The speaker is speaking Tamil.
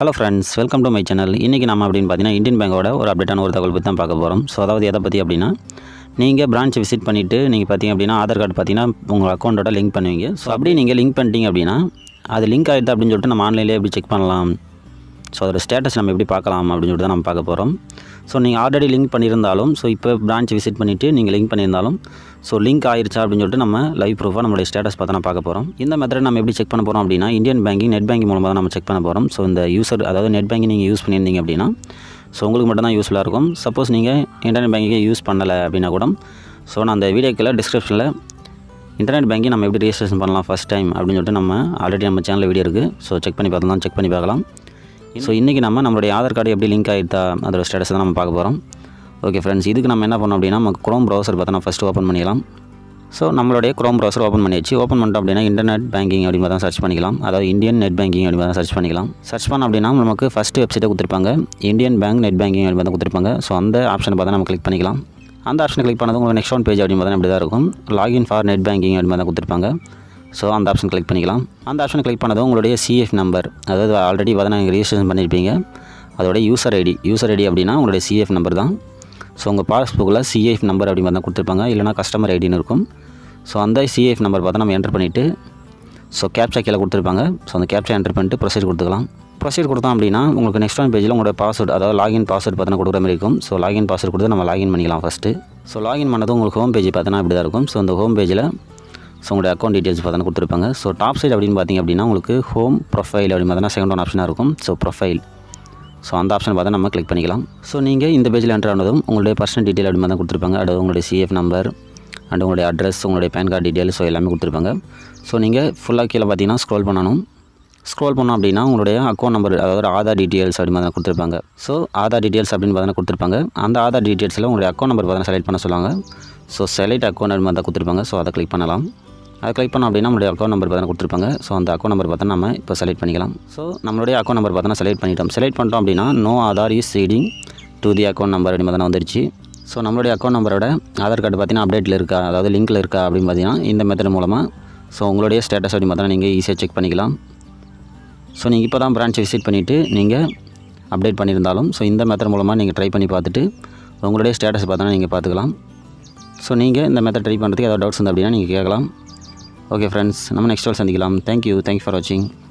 hello friends welcome to my channel இன்றைக்கி நம்ம அப்படின்னு பார்த்தீங்கன்னா இந்தியன் பேங்கோட ஒரு அப்டேட்டான ஒரு தகவல் பற்றி தான் பார்க்க போகிறோம் ஸோ அதாவது எதை பற்றி அப்படின்னா நீங்கள் பிரான்ச் விசிட் பண்ணிவிட்டு நீங்கள் பார்த்தீங்க அப்படின்னா ஆதார் கார்டு பார்த்தீங்கன்னா உங்கள் அக்கௌண்ட்டோட லிங்க் பண்ணுவீங்க ஸோ அப்படி நீங்கள் லிங்க் பண்ணிட்டீங்க அப்படின்னா அது லிங்க் ஆகிடுது அப்படின்னு சொல்லிட்டு நம்ம ஆன்லைன்லேயே எப்படி செக் பண்ணலாம் ஸோ அதோட ஸ்டேட்டஸ் நம்ம எப்படி பார்க்கலாம் அப்படின்னு சொல்லிட்டு தான் நம்ம பார்க்க போகிறோம் ஸோ நீங்கள் ஆல்ரெடி லிங்க் பண்ணியிருந்தாலும் ஸோ இப்போ பிரான்ச் விசிட் பண்ணிவிட்டு நீங்கள் லிங்க் பண்ணியிருந்தாலும் ஸோ லிங்க் ஆயிருச்சா அப்படின்னு சொல்லிட்டு நம்ம லைவ் ப்ரூஃபாக நம்மளுடைய ஸ்டேட்டஸ் பார்த்து நான் பார்க்க போகிறோம் இந்த மெத்தட் நம்ம எப்படி செக் பண்ண போகிறோம் அப்படின்னா இந்தியன் பேங்கிங் நெட் பேங்கிங் மூலமாக தான் நம்ம செக் பண்ண போகிறோம் ஸோ இந்த யூசர் அதாவது நெட் பேங்கிங் நீங்கள் யூஸ் பண்ணியிருந்தீங்க அப்படின்னா ஸோ உங்களுக்கு மட்டும் தான் யூஸ்ஃபுல்லாக இருக்கும் சப்போஸ் நீங்கள் இன்டர்நெட் பேங்கிங்கை யூஸ் பண்ணலை அப்படின்னா கூட ஸோ நான் அந்த வீடியோக்கில் டிஸ்கிரிப்ஷனில் இன்டர்நெட் பேங்கிங் நம்ம எப்படி ரெஜிஸ்ட்ரேஷன் பண்ணலாம் ஃபஸ்ட் டைம் அப்படின்னு சொல்லிட்டு நம்ம ஆல்ரெடி நம்ம சேனலில் வீடியோ இருக்குது ஸோ செக் பண்ணி பார்த்தலாம் செக் பண்ணி பார்க்கலாம் ஸோ இன்றைக்கி நம்ம நம்மளுடைய ஆதார் கார்டு எப்படி லிங்க் ஆகிட்டா அதோட ஸ்டேட்டஸ் தான் நம்ம பார்க்க போகிறோம் ஓகே ஃப்ரெண்ட்ஸ் இதுக்கு நம்ம என்ன பண்ணோம் அப்படின்னா நம்ம க்ரோம் ப்ரௌசர் பார்த்தா நான் ஃபஸ்ட்டு ஓப்பன் பண்ணிக்கலாம் ஸோ நம்மளுடைய க்ரோம் ப்ரௌசர் ஓப்பன் பண்ணியாச்சு ஓப்பன் பண்ணிட்டோம் அப்படின்னா இன்டர்நெட் பேங்கிங் அப்படின்னு தான் சர்ச் பண்ணிக்கலாம் அதாவது இந்தியன் நெட் பேங்கிங் அப்படின்னு தான் சர்ச் பண்ணிக்கலாம் சர்ச் பண்ண அப்படின்னா நமக்கு ஃபஸ்ட்டு வெப்சைட்டை கொடுத்துருப்பாங்க இந்தியன் பேங்க் நெட் பேங்கிங் அப்படின்னு தான் கொடுத்துருப்பாங்க ஸோ அந்த ஆப்ஷனை பார்த்தா நம்ம கிளிக் பண்ணிக்கலாம் அந்த ஆப்ஷனை கிளிக் பண்ணது உங்களுக்கு நெக்ஸ்ட் ஒன் பேஜ் அப்படின்னு பார்த்தா இப்படி தான் இருக்கும் லாகின் ஃபார் நெட் பேங்கிங் அப்படின்னு தான் கொடுத்துருப்பாங்க ஸோ அந்த ஆப்ஷன் கிளிக் பண்ணிக்கலாம் அந்த ஆப்ஷன் கிளிக் பண்ணதும் உங்களுடைய சிஎஃப் நம்பர் அதாவது ஆல்ரெடி பார்த்தா நீங்கள் ரிஜிஸ்ட்ரேஷன் பண்ணியிருப்பீங்க அதோட யூசர் ஐடி யூசர் ஐடி அப்படின்னா உங்களுடைய சிஎஃப் நம்பர் தான் ஸோ உங்கள் பாஸ்புக்கில் சிஎஃப் நம்பர் அப்படி தான் கொடுத்துருப்பாங்க இல்லைனா கஸ்டமர் ஐடின்னு இருக்கும் ஸோ அந்த சிஎஃப் நம்பர் பார்த்தா நம்ம என்டர் பண்ணிவிட்டு ஸோ கேப்சா கீழே கொடுத்துருப்பாங்க ஸோ அந்த கேப்சா என்டர் பண்ணிட்டு ப்ரொசீட் கொடுத்துக்கலாம் ப்ரொசீட் கொடுத்தோம் அப்படின்னா உங்களுக்கு நெக்ஸ்ட் ஒன் பேஜில் உங்களோட பாஸ்வேர்டு அதாவது லாகின் பாஸ்வேர்டு பார்த்தா கொடுக்குற மாதிரி இருக்கும் ஸோ லாகின் பாஸ்வேர்டு கொடுத்து நம்ம லாகின் பண்ணிக்கலாம் ஃபஸ்ட்டு ஸோ லாகின் பண்ணதும் உங்களுக்கு ஹோம் பேஜ் பார்த்தோன்னா இப்படி தான் இருக்கும் ஸோ அந்த ஹோம் பேஜில் ஸோ உங்களுடைய அக்கௌண்ட் டீட்டெயில்ஸ் பார்த்தா கொடுத்துருப்பாங்க ஸோ டாப் சைடு அப்படின்னு பார்த்தீங்க அப்படின்னா உங்களுக்கு ஹோம் ப்ரொஃபைல் அப்படின்னு பார்த்தீங்கன்னா செகண்ட் ஒன் ஆப்ஷனாக இருக்கும் ஸோ ப்ரொஃபைல் ஸோ அந்த ஆப்ஷன் பார்த்தா நம்ம கிளிக் பண்ணிக்கலாம் ஸோ நீங்கள் இந்த பேஜில் என்ட்ரு ஆனதும் உங்களுடைய பர்சனல் டீட்டெயில் அப்படி தான் கொடுத்துருப்பாங்க அதாவது உங்களுடைய சிஎஃப் நம்பர் அண்ட் உங்களுடைய அட்ரஸ் உங்களுடைய பேன் கார்டு டீட்டெயில் ஸோ எல்லாமே கொடுத்துருப்பாங்க ஸோ நீங்கள் ஃபுல்லாக கீழே பார்த்தீங்கன்னா ஸ்க்ரோல் பண்ணணும் ஸ்க்ரோல் பண்ணோம் அப்படின்னா உங்களுடைய அக்கௌண்ட் நம்பர் அதாவது ஆதார் டீட்டெயில்ஸ் அப்படின்னு பார்த்தா கொடுத்துருப்பாங்க ஸோ ஆதார் டீட்டெயில்ஸ் அப்படின்னு பார்த்தா கொடுத்துருப்பாங்க அந்த ஆதார் டீட்டெயில்ஸில் உங்களுடைய அக்கௌண்ட் நம்பர் பார்த்தா செலக்ட் பண்ண சொல்லுவாங்க ஸோ செலக்ட் அக்கௌண்ட் அப்படின்னு பார்த்தா கொடுத்துருப்பாங்க ஸோ அதை கிளிக் பண்ணலாம் அதை கிளிக் பண்ணோம் அப்படின்னா நம்மளுடைய அக்கௌண்ட் நம்பர் பார்த்தா கொடுத்துருப்பாங்க ஸோ அந்த அக்கௌண்ட் நம்பர் பார்த்தா நம்ம இப்போ செலக்ட் பண்ணிக்கலாம் ஸோ நம்மளுடைய அக்கௌண்ட் நம்பர் பார்த்தா செலக்ட் பண்ணிட்டோம் செலக்ட் பண்ணிட்டோம் அப்படின்னா no Aadhaar is seeding to the account number அப்படின்னு பார்த்தா வந்துருச்சு ஸோ நம்மளுடைய அக்கௌண்ட் நம்பரோட ஆதார் கார்டு பார்த்தீங்கன்னா அப்டேட்டில் இருக்கா அதாவது லிங்க்கில் இருக்கா அப்படின்னு பார்த்தீங்கன்னா இந்த மெத்தட் மூலமாக ஸோ உங்களுடைய ஸ்டேட்டஸ் அப்படின்னு பார்த்தா நீங்கள் ஈஸியாக செக் பண்ணிக்கலாம் ஸோ நீங்கள் இப்போ தான் பிரான்ச் விசிட் பண்ணிவிட்டு நீங்கள் அப்டேட் பண்ணியிருந்தாலும் ஸோ இந்த மெத்தட் மூலமாக நீங்கள் ட்ரை பண்ணி பார்த்துட்டு உங்களுடைய ஸ்டேட்டஸ் பார்த்தோன்னா நீங்கள் பார்த்துக்கலாம் ஸோ நீங்கள் இந்த மெத்தட் ட்ரை பண்ணுறதுக்கு ஏதாவது டவுட்ஸ் இருந்தால் அப்படின்னா நீங்கள் கேட்கலாம் ஓகே ஃப்ரெண்ட்ஸ் நம்ம நெக்ஸ்ட் சந்திக்கலாம் தேங்க்யூ தேங்க்யூ ஃபார் வாட்சிங்